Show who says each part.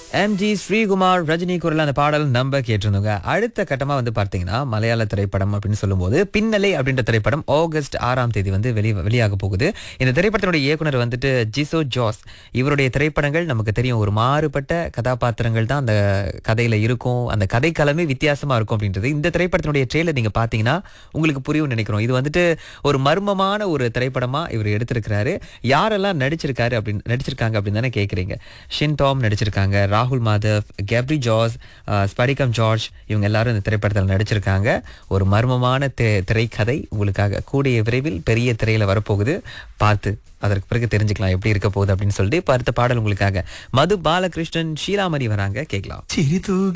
Speaker 1: MG Sreekumar Rajini குரல் அந்த பாடல் நம்ம கேட்டிருந்தோங்க அடுத்த கட்டமா வந்து பார்த்தீங்கன்னா மலையாள திரைப்படம் அப்படின்னு சொல்லும்போது பின்னலை அப்படின்ற திரைப்படம் ஆகஸ்ட் ஆறாம் தேதி வந்து வெளி வெளியாக போகுது இந்த திரைப்படத்தினுடைய இயக்குனர் வந்துட்டு ஜிசோ ஜாஸ் இவருடைய திரைப்படங்கள் நமக்கு தெரியும் ஒரு மாறுபட்ட கதாபாத்திரங்கள் தான் அந்த கதையில இருக்கும் அந்த கதைக்களமே வித்தியாசமா இருக்கும் அப்படின்றது இந்த திரைப்படத்தினுடைய ட்ரெயிலர் நீங்க பாத்தீங்கன்னா உங்களுக்கு புரியும் நினைக்கிறோம் இது வந்துட்டு ஒரு மர்மமான ஒரு திரைப்படமா இவர் எடுத்திருக்கிறாரு யாரெல்லாம் நடிச்சிருக்காரு அப்படின்னு நடிச்சிருக்காங்க அப்படின்னு தானே கேக்குறீங்க ஷின் டாம் நடிச்சிருக்காங்க ராகுல் மாதவ் கேப்ரி ஜார்ஜ் அஹ், ஸ்படிகம் ஜார்ஜ் இவங்க எல்லாரும் இந்த திரைப்படத்தில் நடிச்சிருக்காங்க ஒரு மர்மமான தி- திரைக்கதை உங்களுக்காக கூடிய விரைவில் பெரிய திரையில வரப்போகுது பார்த்து அதற்கு பிறகு தெரிஞ்சுக்கலாம் எப்படி இருக்க போகுது அப்படின்னு சொல்லிட்டு இப்ப அடுத்த பாடல் உங்களுக்காக மது பாலகிருஷ்ணன் ஷீலாமணி வராங்க கேட்கலாம்
Speaker 2: ചിരി തൂകി